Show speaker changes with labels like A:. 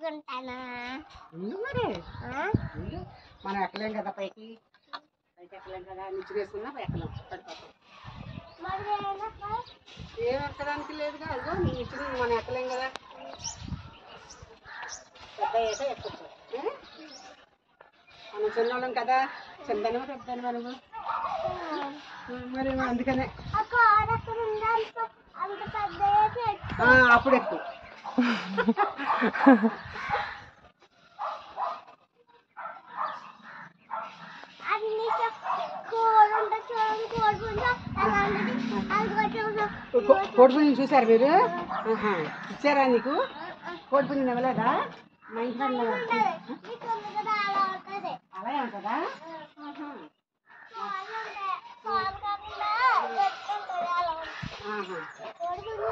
A: ఎక్కుంటానా
B: ఉండు మరి
A: ఆ?
B: ఉండు. మనం ఎక్కలేం కదా పైకి పైకి ఎక్కలేం కదా నిచ్చి వేసుకున్నా ఎక్కలేం పడిపోతాం
A: మరి ఏమక్క?
B: ఏం ఎక్కడానికి లేదుగా అదిగో నీ నిచ్చి మనం ఎక్కలేం కదా పెద్ద అయ్యాక ఎక్కచ్చు ఏ? మనం చిన్నోళ్ళం కదా చిన్నదనమా పెద్దదనమా నువ్వు మరి అందుకనే
A: అక్క ఆడక్కడ ఉంది అంత అంత పెద్ద ఏసి ఎక్కు.
B: ఆ, అప్పుడు ఎక్కువ
A: అన్ని కూర ఉంటే చూడండి కూర పుంజు అలాంటిది అది కొంచెం
B: కోడిపుంజుని చూసారు మీరు ఆహా. ఇచ్చారా నీకు కోడిపుంజుని ఇవ్వలేదా మా ఇంట్లో ఉన్నదా?
A: ఉంటది నీకు ఉంది కదా అలా ఉంటది
B: అలాగే ఉంటుందా ఆహా.
A: పాలు ఉంటాయి. పాలు కాకుండా గట్టి ఉంటది అలా ఉంటుంది
B: ఆహా.
A: కోడి పుంజు